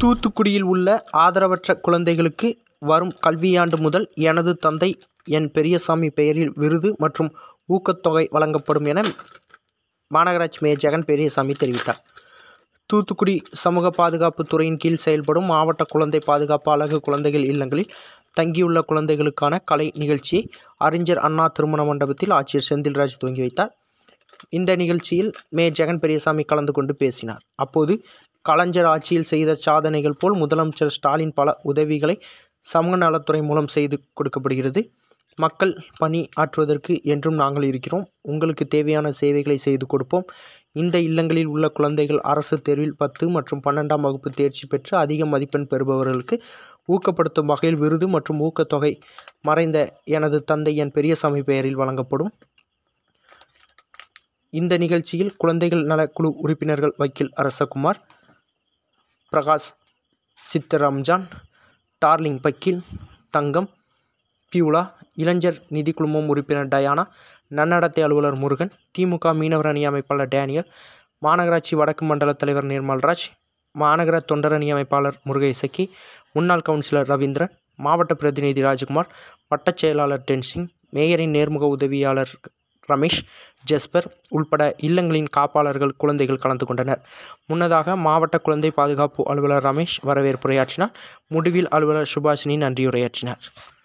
தூத்துக்குடியில் உள்ள ஆதரவற்ற குழந்தைகளுக்கு வரும் கல்வியாண்டு முதல் எனது தந்தை என் பெரியசாமி பெயரில் விருது மற்றும் ஊக்கத்தொகை வழங்கப்படும் என மாநகராட்சி மேயர் ஜெகன் பெரியசாமி தெரிவித்தார் தூத்துக்குடி சமூக பாதுகாப்பு துறையின் கீழ் செயல்படும் மாவட்ட குழந்தை பாதுகாப்பு அழகு குழந்தைகள் இல்லங்களில் தங்கியுள்ள குழந்தைகளுக்கான கலை நிகழ்ச்சியை அறிஞர் அண்ணா திருமண மண்டபத்தில் ஆட்சியர் செந்தில்ராஜ் துவங்கி வைத்தார் இந்த நிகழ்ச்சியில் மேயர் ஜெகன் பெரியசாமி கலந்து கொண்டு பேசினார் அப்போது கலைஞர் ஆட்சியில் செய்த சாதனைகள் போல் முதலமைச்சர் ஸ்டாலின் பல உதவிகளை சமூக நலத்துறை மூலம் செய்து கொடுக்கப்படுகிறது மக்கள் பணி ஆற்றுவதற்கு என்றும் நாங்கள் இருக்கிறோம் உங்களுக்கு தேவையான சேவைகளை செய்து கொடுப்போம் இந்த இல்லங்களில் உள்ள குழந்தைகள் அரசு தேர்வில் பத்து மற்றும் பன்னெண்டாம் வகுப்பு தேர்ச்சி பெற்று அதிக மதிப்பெண் பெறுபவர்களுக்கு ஊக்கப்படுத்தும் வகையில் விருது மற்றும் ஊக்கத்தொகை மறைந்த எனது தந்தை என் பெரியசாமி பெயரில் வழங்கப்படும் இந்த நிகழ்ச்சியில் குழந்தைகள் நலக்குழு உறுப்பினர்கள் வக்கீல் அரசகுமார் பிரகாஷ் சித்தரம்ஜான் டார்லிங் பக்கீல் தங்கம் பியூலா இளைஞர் நிதி குழுமம் உறுப்பினர் டயானா நன்னடத்தை அலுவலர் முருகன் திமுக மீனவர் அணி அமைப்பாளர் டேனியல் மாநகராட்சி வடக்கு மண்டல தலைவர் நிர்மல்ராஜ் மாநகர தொண்டர் அணி அமைப்பாளர் முருகேசக்கி முன்னாள் கவுன்சிலர் ரவீந்திரன் மாவட்ட பிரதிநிதி ராஜ்குமார் வட்டச் செயலாளர் டென்சிங் மேயரின் நேர்முக உதவியாளர் ரமேஷ் ஜெஸ்பர் உள்பட இல்லங்களின் காப்பாளர்கள் குழந்தைகள் கலந்து கொண்டனர் முன்னதாக மாவட்ட குழந்தை பாதுகாப்பு அலுவலர் ரமேஷ் வரவேற்புரையாற்றினார் முடிவில் அலுவலர் சுபாஷினி நன்றியுரையாற்றினார்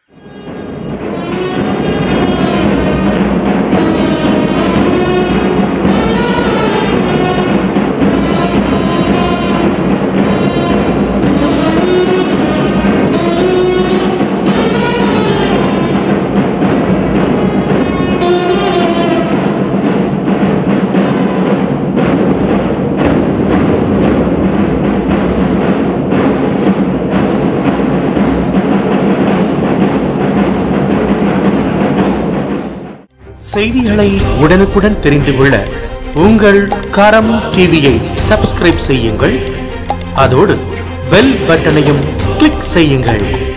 செய்திகளை உடனுக்குடன் தெரிந்து கொள்ள உங்கள் கரம் டிவியை சப்ஸ்கிரைப் செய்யுங்கள் அதோடு பெல் பட்டனையும் கிளிக் செய்யுங்கள்